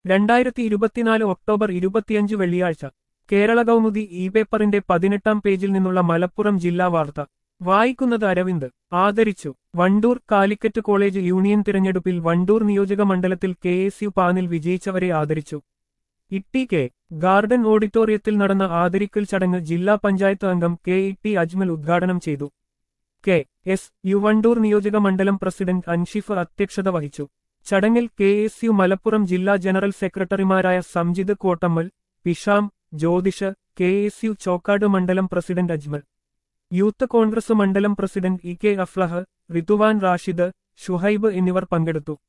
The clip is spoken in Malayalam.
രണ്ടായിരത്തി ഇരുപത്തിനാല് ഒക്ടോബർ ഇരുപത്തിയഞ്ച് വെള്ളിയാഴ്ച കേരള കൗമുദി ഇ പേപ്പറിന്റെ പതിനെട്ടാം പേജിൽ നിന്നുള്ള മലപ്പുറം ജില്ലാ വാർത്ത വായിക്കുന്നത് അരവിന്ദ് ആദരിച്ചു വണ്ടൂർ കാലിക്കറ്റ് കോളേജ് യൂണിയൻ തിരഞ്ഞെടുപ്പിൽ വണ്ടൂർ നിയോജക മണ്ഡലത്തിൽ കെ എസ് യു പാനിൽ വിജയിച്ചവരെ ആദരിച്ചു ഇട്ടി കെ ഗാർഡൻ ഓഡിറ്റോറിയത്തിൽ നടന്ന ആദരിക്കൽ ചടങ്ങ് ജില്ലാ പഞ്ചായത്ത് അംഗം കെ ഇ ടി അജ്മൽ ഉദ്ഘാടനം ചെയ്തു കെ എസ് യു വണ്ടൂർ നിയോജക മണ്ഡലം പ്രസിഡന്റ് അൻഷിഫ് അധ്യക്ഷത വഹിച്ചു ചടങ്ങിൽ കെ എസ് യു മലപ്പുറം ജില്ലാ ജനറൽ സെക്രട്ടറിമാരായ Samjith Kottammal Pisham Jyothish K S U Chokkad മണ്ഡലം പ്രസിഡന്റ് അജ്മൽ യൂത്ത് കോൺഗ്രസ് മണ്ഡലം president E K Aflah Rithuvan Rashid Shuhaib എന്നിവർ പങ്കെടുത്തു